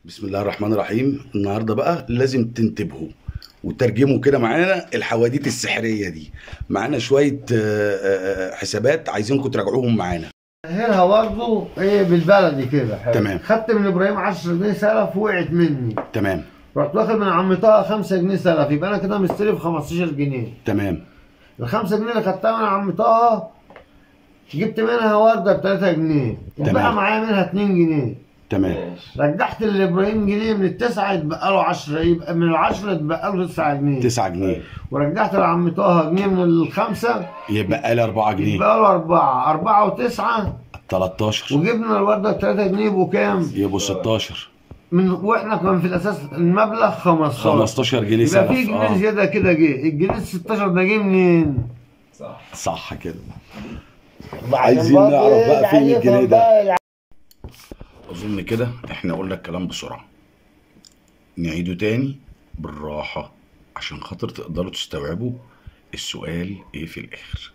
بسم الله الرحمن الرحيم النهارده بقى لازم تنتبهوا وترجموا كده معانا الحواديت السحريه دي معانا شويه آه، آه، حسابات عايزينكم تراجعوهم معانا هنا برضه ايه بالبلدي كده تمام. خدت من ابراهيم 10 جنيه سلف وقعت مني تمام رحت واخد من عم طه 5 جنيه سلف يبقى انا كده مستلف 15 جنيه تمام ال 5 جنيه اللي خدتها من عم طه جبت منها ورده ب 3 جنيه تمام. بقى معايا منها 2 جنيه تمام رجعت لابراهيم جنيه من التسعه يتبقى له 10 يبقى من ال 10 يتبقى له 9 جنيه 9 جنيه ورجعت لعم طه جنيه من الخمسه يبقى لي 4 جنيه يبقى له 4 4 و9 13 وجبنا الورده ب 3 جنيه يبقوا كام؟ يبقوا 16 من واحنا كان في الاساس المبلغ 15 15 جنيه يبقى في سلف جنيه اه زياده كده جه الجنيه ال 16 ده جه منين؟ صح كده عشان عايزين برضه نعرف إيه بقى فين العيال الجنيه يفهم ده. بقى الع- اظن كده احنا قلنا الكلام بسرعه نعيده تاني بالراحه عشان خاطر تقدروا تستوعبوا السؤال ايه في الاخر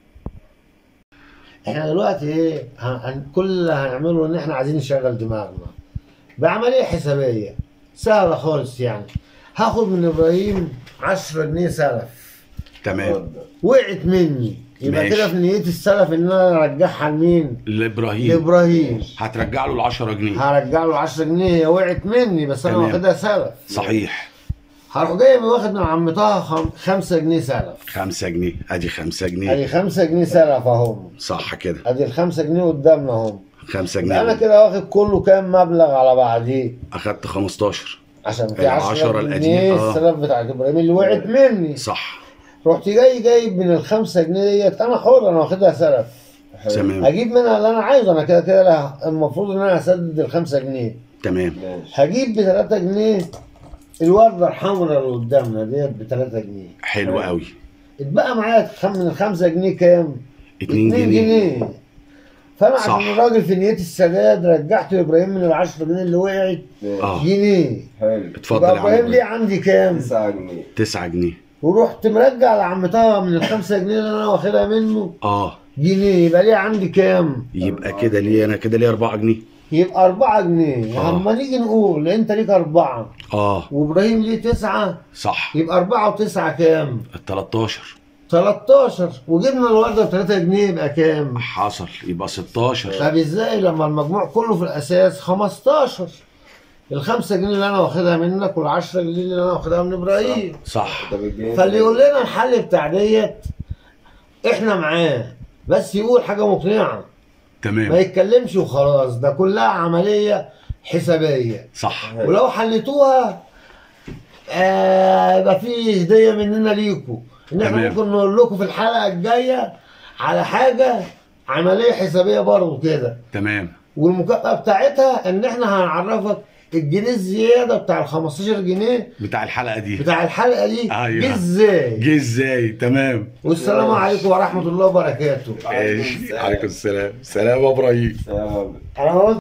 احنا دلوقتي ايه هن- هن- كل اللي هنعمله ان احنا عايزين نشغل دماغنا بعمليه حسابيه سهله خالص يعني هاخد من ابراهيم 10 جنيه سلف تمام وقعت مني يبقى ماشي. كده في نيتي السلف ان انا ارجعها لمين؟ لابراهيم لابراهيم هترجع له ال 10 جنيه هرجع له 10 جنيه هي وقعت مني بس انا تمام. واخدها سلف صحيح هروح جاي واخد من عم طه خم... 5 جنيه سلف 5 جنيه ادي 5 جنيه ادي 5 جنيه سلف اهم صح كده ادي ال 5 جنيه قدامنا اهم 5 يبقى انا جنيه كده واخد كله كام مبلغ على بعضيه اخدت 15 عشان في ال 10 10 جنيه القديم، آه. السلف بتاعت ابراهيم اللي وقعت مني صح رحت جاي جايب من ال 5 جنيه ديت انا حر انا واخدها سلف تمام هجيب منها اللي انا عايزه انا كده كده لا- المفروض ان انا اسدد ال 5 جنيه تمام هجيب ب 3 جنيه الورده الحمراء اللي قدامنا ديت ب 3 جنيه حلو قوي اتبقى معايا خم- من ال 5 جنيه كام؟ 2 2 جنيه جنيه فانا صح. عشان الراجل في نيتي السداد رجعت لابراهيم من ال 10 جنيه اللي وقعت اه جنيه حلو اتفضل يبقى يا ابراهيم عم ليه عندي كام؟ 9 جنيه 9 جنيه ورحت مرجع لعم طه من ال 5 جنيه اللي انا واخدها منه اه جنيه يبقى ليه عندي كام؟ يبقى كده ليه انا كده ليه 4 جنيه يبقى 4 جنيه آه. اما نيجي نقول انت ليك 4 اه وابراهيم ليه 9 صح يبقى 4 و9 كام؟ ال 13 13 وجبنا الورده ب 3 جنيه يبقى كام؟ حصل يبقى 16 طب ازاي لما المجموع كله في الاساس 15 الخمسة جنيه اللي انا واخدها منك وال10 جنيه اللي انا واخدها من ابراهيم صح طب الجنيه فاللي يقول لنا الحل بتاع ديت احنا معاه بس يقول حاجه مقنعه ما تمام يتكلمش وخلاص ده كلها عمليه حسابيه صح ولو حلتوها آه، يبقى في هديه مننا ليكم ان احنا تمام. ممكن نقول لكم في الحلقه الجايه على حاجه عمليه حسابيه برضه كده تمام والمكافاه بتاعتها ان احنا هنعرفك الجنيه الزياده بتاع ال 15 جنيه بتاع الحلقه دي بتاع الحلقه دي أيوة. جه ازاي جه ازاي تمام والسلام عليكم ورحمه الله وبركاته ماشي عليكم السلام سلام يا ابراهيم سلام انا قلت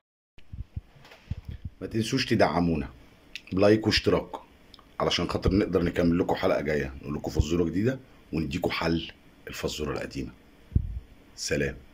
ما تنسوش تدعمونا بلايك واشتراك علشان خاطر نقدر نكمل لكم حلقه جايه نقول لكم فزوره جديده ونديكم حل الفزوره القديمه سلام